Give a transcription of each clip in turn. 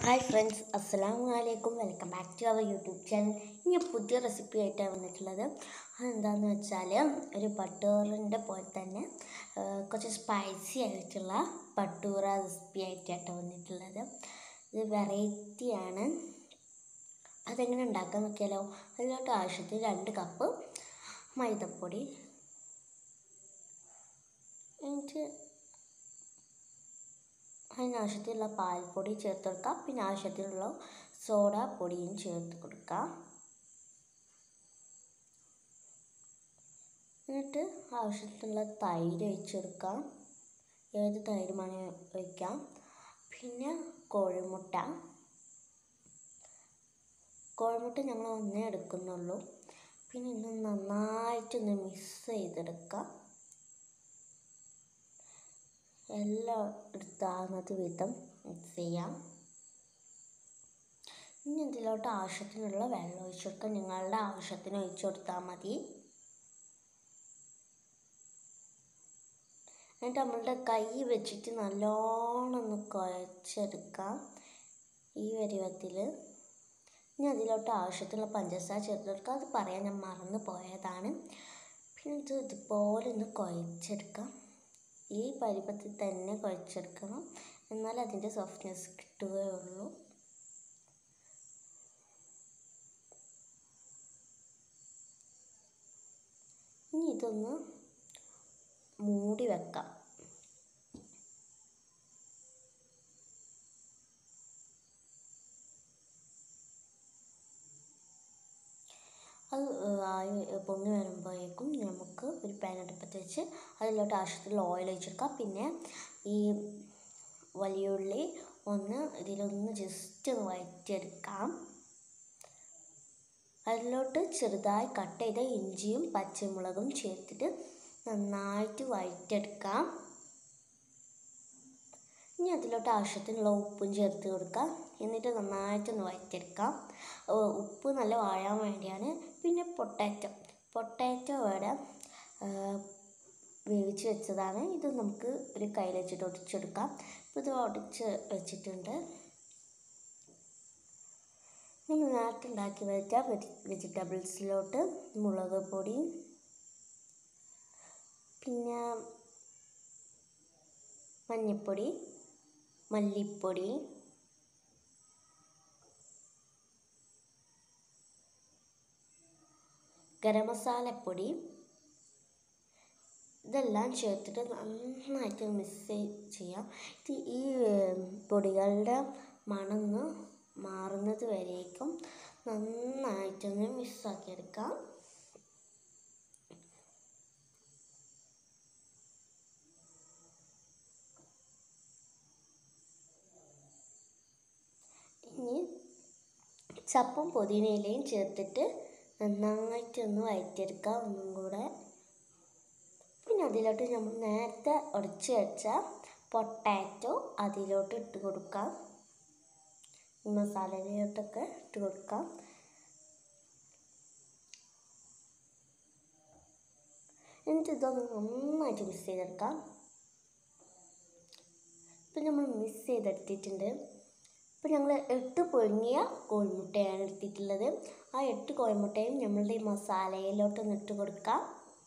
hi friends അസ്സലാമു അലൈക്കും welcome back to our YouTube channel ഇനി പുതിയ റെസിപ്പി ആയിട്ടാണ് വന്നിട്ടുള്ളത് അതെന്താണെന്ന് വെച്ചാൽ ഒരു പട്ടൂറിൻ്റെ പോലെ തന്നെ ആ, കുറച്ച് സ്പൈസി ആയിട്ടുള്ള പട്ടൂറ റെസിപ്പി ആയിട്ടാണ് വന്നിട്ടുള്ളത് ഇത് വെറൈറ്റിയാണ് അതെങ്ങനെ ഉണ്ടാക്കാൻ നോക്കിയാലോ അതിലോട്ട് ആവശ്യത്തിന് രണ്ട് കപ്പ് മൈദപ്പൊടി എന്നിട്ട് അതിനാവശ്യത്തിലുള്ള പാൽപ്പൊടി ചേർത്ത് കൊടുക്കാം പിന്നെ ആവശ്യത്തിനുള്ള സോഡ പൊടിയും ചേർത്ത് കൊടുക്കാം എന്നിട്ട് ആവശ്യത്തിനുള്ള തൈര് ഒഴിച്ച് കൊടുക്കാം ഏത് തൈര് മണി ഒഴിക്കാം പിന്നെ കോഴിമുട്ട കോഴിമുട്ട ഞങ്ങൾ ഒന്നേ എടുക്കുന്നുള്ളൂ പിന്നെ ഇത് നന്നായിട്ടൊന്ന് മിക്സ് ചെയ്തെടുക്കാം എല്ലാം എടുത്താകുന്നത് വിധം മിക്സ് ചെയ്യാം ഇനി ഇതിലോട്ട് ആവശ്യത്തിനുള്ള വെള്ളം ഒഴിച്ചു കൊടുക്കുക നിങ്ങളുടെ ആവശ്യത്തിന് ഒഴിച്ചു കൊടുത്താൽ മതി എന്നിട്ട് നമ്മളുടെ കൈ വെച്ചിട്ട് നല്ലോണം ഒന്ന് കുഴച്ചെടുക്കാം ഈ പരുവത്തിൽ ഇനി അതിലോട്ട് ആവശ്യത്തിനുള്ള പഞ്ചസാര ചേർത്ത് കൊടുക്കുക അത് പറയാൻ ഞാൻ മറന്നു പോയതാണ് പിന്നെ ഇത് ഇതുപോലെ ഒന്ന് കുഴച്ചെടുക്കാം ഈ പരുവത്തിൽ തന്നെ കുഴച്ചെടുക്കണം എന്നാൽ അതിൻ്റെ സോഫ്റ്റ്നെസ് കിട്ടുകയുള്ളൂ ഇനി ഇതൊന്ന് മൂടി വെക്കാം അത് ആയി പൊങ്ങി വരുമ്പോഴേക്കും നമുക്ക് ഒരു പാൻ അടുപ്പത്ത് വെച്ച് അതിലോട്ട് ആവശ്യത്തിലുള്ള ഓയിൽ ഒഴിച്ചെടുക്കാം പിന്നെ ഈ വലിയ ഉള്ളി ഒന്ന് ഇതിലൊന്ന് ജസ്റ്റ് ഒന്ന് വഴറ്റിയെടുക്കാം അതിലോട്ട് ചെറുതായി കട്ട് ചെയ്ത ഇഞ്ചിയും പച്ചമുളകും ചേർത്തിട്ട് നന്നായിട്ട് വഴറ്റിയെടുക്കാം ഇനി അതിലോട്ട് ആവശ്യത്തിനുള്ള ഉപ്പും ചേർത്ത് കൊടുക്കാം എന്നിട്ട് നന്നായിട്ടൊന്ന് വഴറ്റിയെടുക്കാം ഏർ ഉപ്പ് നല്ല വാഴാൻ വേണ്ടിയാണ് പിന്നെ പൊട്ടാറ്റോ പൊട്ടാറ്റോ ഇവിടെ ഏർ വേവിച്ച് വെച്ചതാണ് ഇത് നമുക്ക് ഒരു കയ്യിൽ വെച്ചിട്ട് ഒടിച്ചെടുക്കാം ഇപ്പോൾ ഇത് ഒടിച്ച് വെച്ചിട്ടുണ്ട് നമ്മൾ നേരത്തെ ഉണ്ടാക്കി വെച്ച വെജിറ്റബിൾസിലോട്ട് മുളക് പൊടി പിന്നെ മഞ്ഞൾപ്പൊടി മല്ലിപ്പൊടി ഗരം മസാലപ്പൊടി ഇതെല്ലാം ചേർത്തിട്ട് നന്നായിട്ട് മിക്സ് ചെയ്യാം ഇത് ഈ പൊടികളുടെ മണന്ന് മാറുന്നത് വരേക്കും നന്നായിട്ടൊന്ന് മിക്സാക്കി എടുക്കാം ഇനി ചപ്പും പുതിനയിലയും ചേർത്തിട്ട് നന്നായിട്ടൊന്ന് വഴറ്റിയെടുക്കാം ഒന്നും കൂടെ പിന്നെ അതിലോട്ട് നമ്മൾ നേരത്തെ ഉടച്ച് വെച്ച പൊട്ടാറ്റോ അതിലോട്ട് ഇട്ട് കൊടുക്കാം ഈ മസാലയിലോട്ടൊക്കെ ഇട്ട് കൊടുക്കാം എന്നിട്ട് ഇതൊന്ന് നന്നായിട്ട് മിക്സ് ചെയ്തെടുക്കാം ഇപ്പം നമ്മൾ മിക്സ് ചെയ്തെടുത്തിട്ടുണ്ട് ഇപ്പം ഞങ്ങൾ എട്ട് പൊഴുങ്ങിയ കോഴിമുട്ടയാണ് എടുത്തിട്ടുള്ളത് ആ എട്ട് കോഴിമുട്ടയും നമ്മളുടെ ഈ മസാലയിലോട്ടൊന്ന് ഇട്ട് കൊടുക്കാം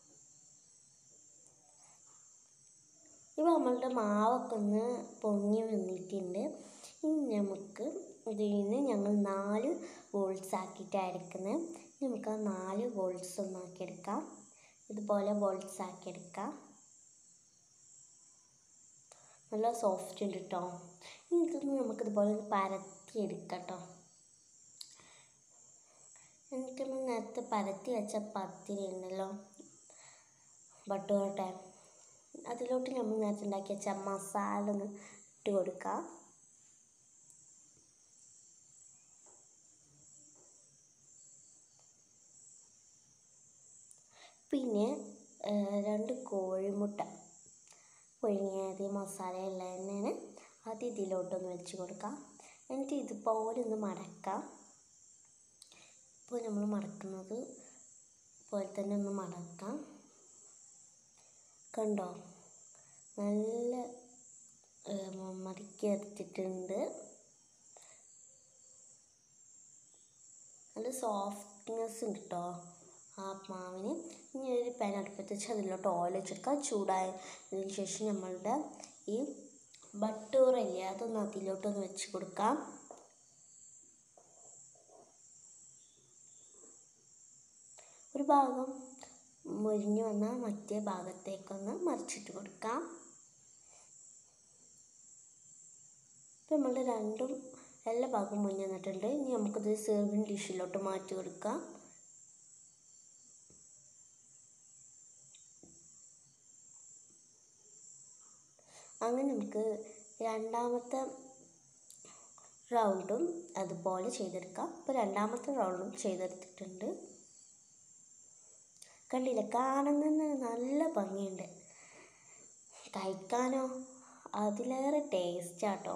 ഇപ്പോൾ നമ്മളുടെ മാവൊക്കെ ഒന്ന് പൊങ്ങി വന്നിട്ടുണ്ട് ഇനി നമുക്ക് ഇതിൽ നിന്ന് ഞങ്ങൾ നാല് ബോൾസ് ആക്കിയിട്ടാണ് എടുക്കുന്നത് നമുക്ക് ആ നാല് ബോൾസ് ഒന്നാക്കി എടുക്കാം ഇതുപോലെ ബോൾസ് ആക്കി എടുക്കാം നല്ല സോഫ്റ്റ് ഉണ്ട് കേട്ടോ ഇനി ഇതൊന്ന് നമുക്കിതുപോലെ ഒന്ന് പരത്തി എടുക്കാം കേട്ടോ എന്നിട്ട് നമ്മൾ നേരത്തെ പരത്തി വെച്ച പത്തിരി ഉണ്ടല്ലോ ബട്ടോട്ടെ അതിലോട്ട് നമ്മൾ നേരത്തെ ഉണ്ടാക്കി വെച്ച മസാല ഒന്ന് ഇട്ട് കൊടുക്കാം പിന്നെ രണ്ട് കോഴിമുട്ട പുഴുങ്ങിയത് മസാലയുള്ള തന്നെയാണ് അത് ഇതിലോട്ടൊന്ന് വെച്ച് കൊടുക്കാം എന്നിട്ട് ഇതുപോലെ ഒന്ന് മടക്കാം ഇപ്പോൾ നമ്മൾ മടക്കുന്നത് പോലെ തന്നെ ഒന്ന് മടക്കാം കണ്ടോ നല്ല മടക്കി എടുത്തിട്ടുണ്ട് നല്ല സോഫ്റ്റ്നെസ് ഉണ്ട് കേട്ടോ ആ മാവിന് ഇനി ഒരു പാൻ അടുപ്പത്ത് വെച്ച് അതിലോട്ട് ഓയിൽ വെച്ചെടുക്കാം ചൂടായതിനു ശേഷം നമ്മളുടെ ഈ ബട്ടൂറില്ലേ അതൊന്ന് അതിലോട്ടൊന്ന് വെച്ച് കൊടുക്കാം ഒരു ഭാഗം മുരിഞ്ഞു വന്നാൽ മറ്റേ ഭാഗത്തേക്കൊന്ന് മറിച്ചിട്ട് കൊടുക്കാം ഇപ്പം നമ്മളുടെ രണ്ടും എല്ലാ ഭാഗവും മുന്നിൽ വന്നിട്ടുണ്ട് ഇനി നമുക്കിത് സെർവിങ് ഡിഷിലോട്ട് മാറ്റി കൊടുക്കാം അങ്ങനെ നമുക്ക് രണ്ടാമത്തെ റൗണ്ടും അതുപോലെ ചെയ്തെടുക്കാം ഇപ്പോൾ രണ്ടാമത്തെ റൗണ്ടും ചെയ്തെടുത്തിട്ടുണ്ട് കണ്ടില്ല കാണുന്നതിന് നല്ല ഭംഗിയുണ്ട് കഴിക്കാനോ അതിലേറെ ടേസ്റ്റാട്ടോ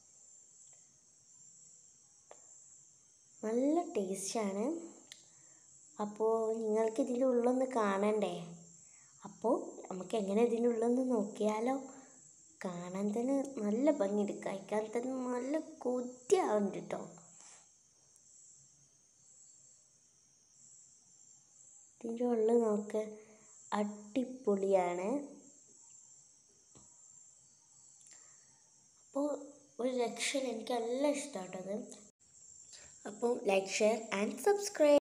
നല്ല ടേസ്റ്റാണ് അപ്പോൾ നിങ്ങൾക്ക് ഇതിൻ്റെ ഉള്ളൊന്ന് കാണണ്ടേ അപ്പോൾ നമുക്ക് എങ്ങനെ ഇതിൻ്റെ ഉള്ളൊന്ന് നോക്കിയാലോ കാണാൻ തന്നെ നല്ല ഭംഗിയുണ്ട് കഴിക്കാൻ തന്നെ നല്ല കൊതിയാവുന്നുണ്ട് കേട്ടോ ഇതിൻ്റെ ഉള്ളിൽ നോക്ക് അടിപൊളിയാണ് അപ്പോൾ ഒരു രക്ഷയില്ല എനിക്ക് നല്ല ഇഷ്ടമായിട്ടത് അപ്പോൾ ലൈക്ക് ഷെയർ ആൻഡ് സബ്സ്ക്രൈബ്